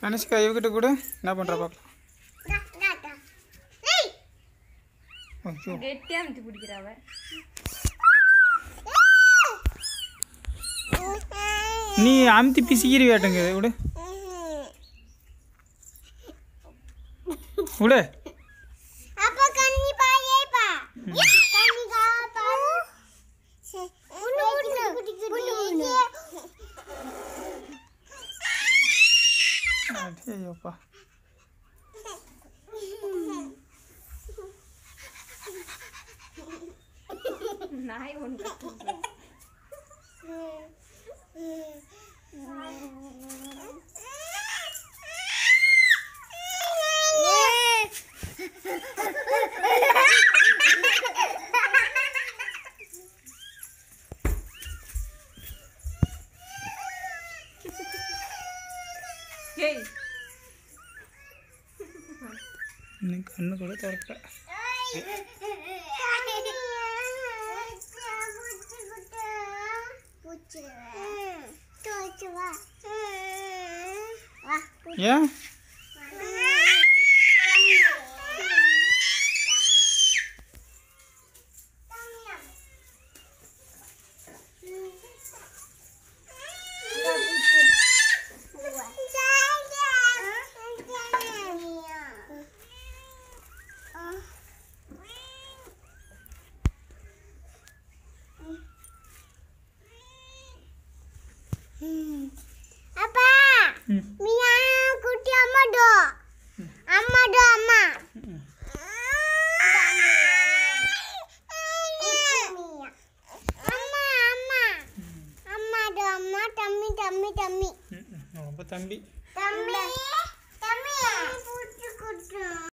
அனுஷ்கா இவகிட்ட கூட என்ன பண்ணுறா பார்க்கலாம் ஐயோ கெட்டியா அமுத்தி பிடிக்கிறாவ நீ அமுத்தி பிசிக்கிரி வேட்டுங்க விடு விடு அப்பா கண்ணி பாயேப்பா கண்ணி காப்பா உன்னு உன்னு உன்னு ஐயோப்பா நாய் ஒன்று ஏய் இன்னும் கண்ணு கூட திறக்கல ஏன் அப்பா ம் மியா குட்டி அம்மாடோ அம்மாடோ அம்மா ம். அம்மா அம்மா அம்மாடோ அம்மா தம்மி தம்மி தம்மி ம், ம். ரொம்ப தம்பி தம்பி